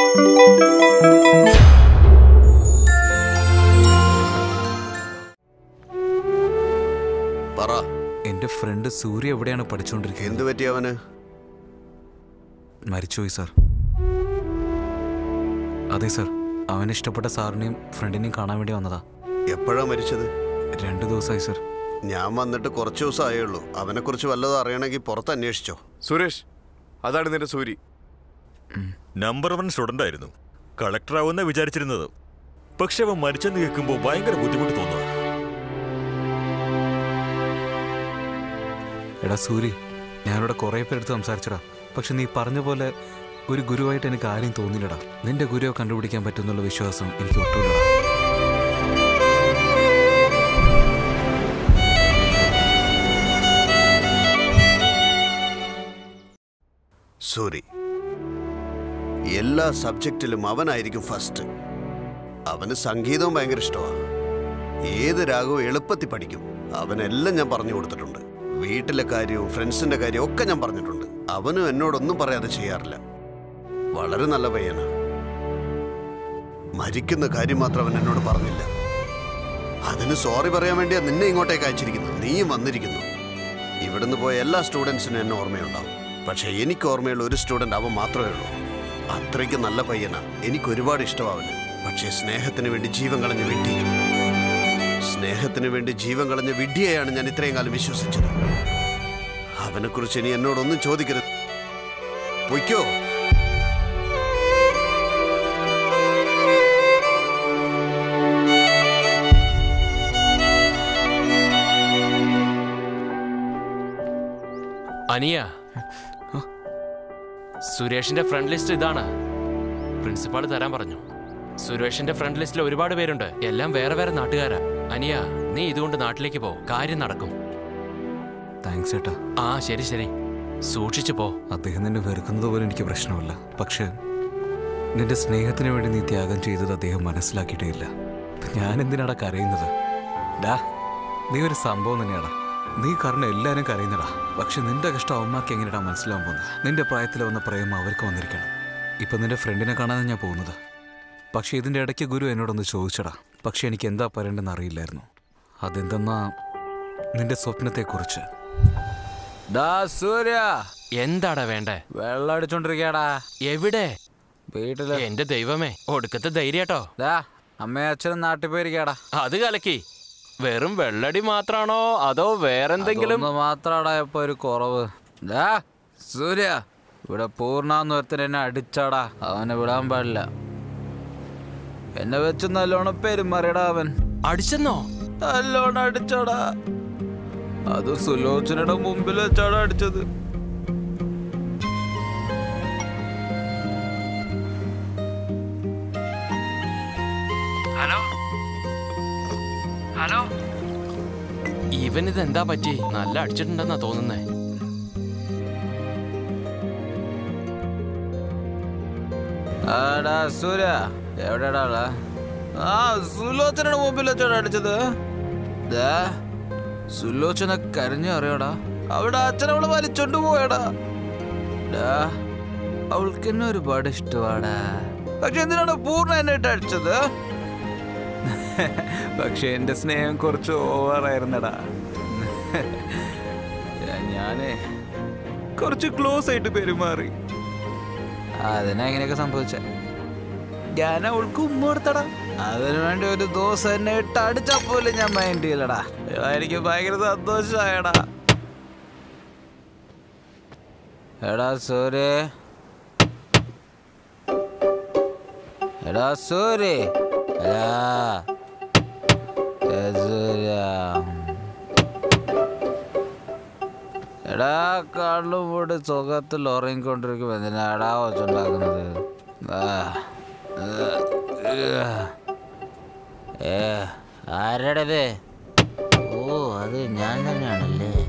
പറ എന്റെ ഫ്രണ്ട് സൂര്യ എവിടെയാണ് പഠിച്ചുകൊണ്ടിരിക്കുന്നത് എന്ത് പറ്റി അവന് മരിച്ചുപോയി സാർ അതെ സാർ അവൻ ഇഷ്ടപ്പെട്ട സാറിനെയും ഫ്രണ്ടിനെയും കാണാൻ വേണ്ടി വന്നതാ എപ്പോഴാ മരിച്ചത് രണ്ടു ദിവസമായി സാർ ഞാൻ വന്നിട്ട് കുറച്ച് ദിവസം ആയുള്ളൂ അവനെക്കുറിച്ച് വല്ലതും അറിയണമെങ്കിൽ പുറത്ത് അന്വേഷിച്ചോ സുരേഷ് അതാണ് നിന്റെ സൂരി നമ്പർ വൺ സ്റ്റുഡന്റ് ആയിരുന്നു കളക്ടർ ആവുന്ന വിചാരിച്ചിരുന്നത് പക്ഷെ അവൻ മരിച്ചെന്ന് കേൾക്കുമ്പോൾ ഭയങ്കര ബുദ്ധിമുട്ട് തോന്നുക എടാ സൂരി ഞാനിവിടെ കുറേ പേരെടുത്ത് സംസാരിച്ചടാ പക്ഷെ നീ പറഞ്ഞ പോലെ ഒരു ഗുരുവായിട്ട് എനിക്ക് ആരെയും തോന്നില്ലടാ നിന്റെ ഗുരുവെ കണ്ടുപിടിക്കാൻ പറ്റുന്നുള്ള വിശ്വാസം എനിക്ക് ഒട്ടുമില്ലടാ സൂരി എല്ലാ സബ്ജക്റ്റിലും അവനായിരിക്കും ഫസ്റ്റ് അവന് സംഗീതവും ഭയങ്കര ഇഷ്ടമാണ് ഏത് രാഗവും എളുപ്പത്തിൽ പഠിക്കും അവനെല്ലാം ഞാൻ പറഞ്ഞു കൊടുത്തിട്ടുണ്ട് വീട്ടിലെ കാര്യവും ഫ്രണ്ട്സിന്റെ കാര്യവും ഒക്കെ ഞാൻ പറഞ്ഞിട്ടുണ്ട് അവനും എന്നോടൊന്നും പറയാതെ ചെയ്യാറില്ല വളരെ നല്ല പയ്യനാ മരിക്കുന്ന കാര്യം മാത്രം അവൻ എന്നോട് പറഞ്ഞില്ല അതിന് സോറി പറയാൻ വേണ്ടിയാ നിന്നെ ഇങ്ങോട്ടേക്ക് അയച്ചിരിക്കുന്നത് നീയും വന്നിരിക്കുന്നു ഇവിടുന്ന് പോയ എല്ലാ സ്റ്റുഡൻസിനും എന്നെ ഓർമ്മയുണ്ടാവും പക്ഷെ എനിക്ക് ഓർമ്മയുള്ള ഒരു സ്റ്റുഡന്റ് അവൻ മാത്രമേ ഉള്ളൂ അത്രയ്ക്ക് നല്ല പയ്യനാ എനിക്ക് ഒരുപാട് ഇഷ്ടമാവന് പക്ഷേ സ്നേഹത്തിന് വേണ്ടി ജീവൻ കളഞ്ഞ വിഡ്ഢി സ്നേഹത്തിന് വേണ്ടി ജീവൻ കളഞ്ഞ വിഡ്ഢിയെയാണ് ഞാൻ ഇത്രയും കാലം വിശ്വസിച്ചത് അവനെക്കുറിച്ച് ഇനി എന്നോടൊന്നും ചോദിക്കരുത് പൊയ്ക്കോ അനിയ സുരേഷിന്റെ ഫ്രണ്ട് ലിസ്റ്റ് ഇതാണ് പ്രിൻസിപ്പാൾ തരാൻ പറഞ്ഞു സുരേഷിന്റെ ഫ്രണ്ട് ലിസ്റ്റിൽ ഒരുപാട് പേരുണ്ട് എല്ലാം വേറെ വേറെ നാട്ടുകാരാ അനിയ നീ ഇതുകൊണ്ട് നാട്ടിലേക്ക് പോ കാര്യം നടക്കും താങ്ക്സ് ഏട്ടാ ആ ശരി ശരി സൂക്ഷിച്ചു പോ അദ്ദേഹം നിന്നെ വെറുക്കുന്നത് പോലും എനിക്ക് പ്രശ്നമല്ല പക്ഷേ നിന്റെ സ്നേഹത്തിന് വേണ്ടി നീ ത്യാഗം ചെയ്തത് അദ്ദേഹം മനസ്സിലാക്കിയിട്ടേ ഇല്ല ഞാൻ എന്തിനാടാ കരയുന്നത് ഡാ നീ ഒരു സംഭവം തന്നെയാടാ നീ കാരണം എല്ലാവരും കരയുന്നടാ പക്ഷെ നിന്റെ കഷ്ടം അമ്മക്ക് എങ്ങനെയാടാ മനസ്സിലാവാൻ പോകുന്നത് നിന്റെ പ്രായത്തിൽ വന്ന പ്രേമം അവർക്ക് വന്നിരിക്കണം ഇപ്പൊ നിന്റെ ഫ്രണ്ടിനെ കാണാനാണ് ഞാൻ പോകുന്നത് പക്ഷെ ഇതിന്റെ ഇടയ്ക്ക് ഗുരു എന്നോടൊന്ന് ചോദിച്ചടാ പക്ഷെ എനിക്ക് എന്താ പറയേണ്ടെന്ന് അറിയില്ലായിരുന്നു അതെന്തെന്നാ നിന്റെ സ്വപ്നത്തെക്കുറിച്ച് ഡാ സൂര്യ എന്താടാ വേണ്ടേ വെള്ളം അടിച്ചോണ്ടിരിക്കടാ എവിടെ വീട്ടില് എന്റെ ദൈവമേ ഒടുക്കത്തെ ധൈര്യാട്ടോ ഡാ അമ്മയും അച്ഛനും നാട്ടിൽ പോയിരിക്കടാ അത് കലക്കി വെറും വെള്ളടി മാത്രാണോ അതോ വേറെന്തെങ്കിലും മാത്രാടാ ഇപ്പൊ ഒരു കുറവ് ഡാ സൂര്യ ഇവിടെ പൂർണ്ണാന്ന് ഒരുത്തൻ എന്നെ അടിച്ചാടാ അവനെ വിടാൻ പാടില്ല എന്നെ വെച്ച് നല്ലോണം പെരുമാറിയടാ അവൻ അടിച്ചെന്നോ നല്ലോണം അടിച്ചാടാ അത് സുലോചനയുടെ മുമ്പിൽ വെച്ചാടാ അടിച്ചത് ഹലോ ഹലോ ഇവനിത് എന്താ പറ്റി നല്ല അടിച്ചിട്ടുണ്ടെന്നാ തോന്നുന്നേ ആടാ സൂര്യ എവിടെടാ ഉള്ളെ? ആ സുലോചനയുടെ മുമ്പിൽ വെച്ചാടാ അടിച്ചത് ദാ, സുലോചന കരഞ്ഞു അറിയോടാ അവിടെ അച്ഛനവള് വലിച്ചോണ്ട് പോയടാ ഡാ, അവൾക്ക് എന്നെ ഒരുപാട് ഇഷ്ടമാടാ പക്ഷെ എന്തിനാണ് പൂർണ്ണ എന്നെ ഇട്ട് അടിച്ചത് പക്ഷെ എന്റെ സ്നേഹം കുറച്ച് ഓവറായിരുന്നടാ ഞാനേ കുറച്ച് ക്ലോസ് ആയിട്ട് പെരുമാറി അതിനാ ഇങ്ങനെയൊക്കെ സംഭവിച്ച ഞാൻ അവൾക്ക് ഉമ്മ കൊടുത്തടാ അതിനു വേണ്ടി ഒരു ദിവസം എന്നെ ഇട്ട് അടിച്ചാ പോലും ഞാൻ മൈൻഡ് ചെയ്യില്ലടാ എനിക്ക് ഭയങ്കര സന്തോഷമായടാ എടാ സൂര്യ എടാ സൂര്യ എടാ ഏ സൂര്യ എടാ കള്ളും കൂടി സുഖത്തിൽ ഉറങ്ങിക്കൊണ്ടിരിക്കും എന്തിനാടാ വെച്ചുണ്ടാക്കുന്നത് ഏ ആരടത് ഓ അത് ഞാൻ തന്നെയാണല്ലേ